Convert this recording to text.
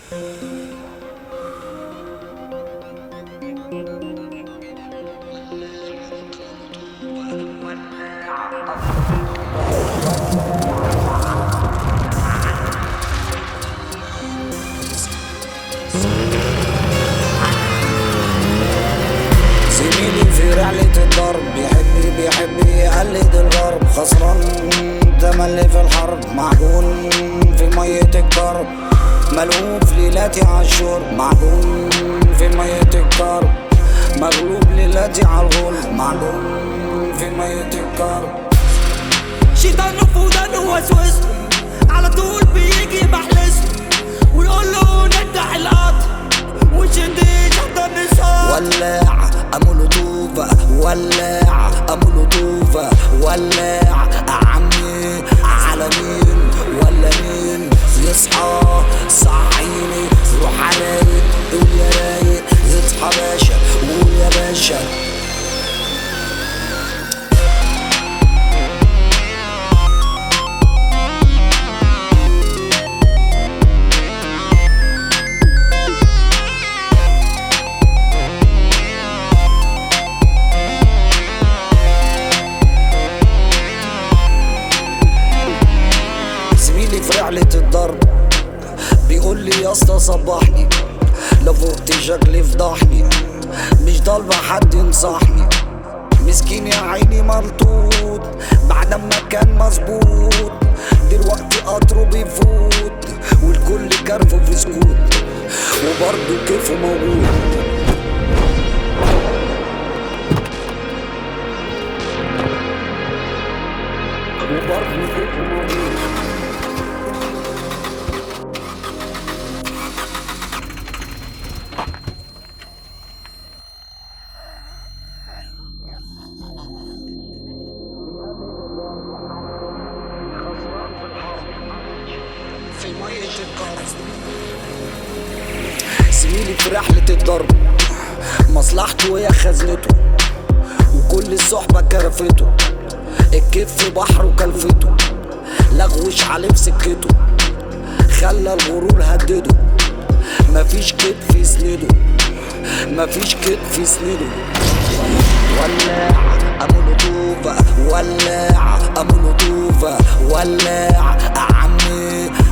زميلي في رحلة الضرب بيحب بيحب يقلد الغرب خسران تملي في الحرب معجون في مية الكرب ملهوف ليلاتي عالشرب معجون في مية الكرب مغلوب ليلاتي عالغلب معجون في مية الكرب شيطان في ودانه وسوسته على طول بيجي محلسه ويقول له ندع القطر وشد شطر نساء ولاع امول طوفة ولاع امول طوفة ولاع عمي على مين ولا مين يصحى صحيني روح عليك قول يا رايق اصحى باشا قول يا باشا زميلي في رحلة الضرب بيقول لي يا اسطى صبحني لو فوقت شكلي فضحني مش طالبة حد ينصحني مسكين يا عيني ملطوط بعد ما كان مظبوط دلوقتي قطره بيفوت والكل كرفه في سكوت وبرضه كيفه موجود وبرضه كيفه موجود في مية الكرز زميلي في رحلة الضرب مصلحته وهي خزنته وكل الصحبة كرفته الكيف في بحر وكلفته لغوش عليه في سكته خلى الغرور هدده مفيش كتف يسنده مفيش كتف يسنده ولاع امول طوفة ولاع امول طوفة ولاع عمي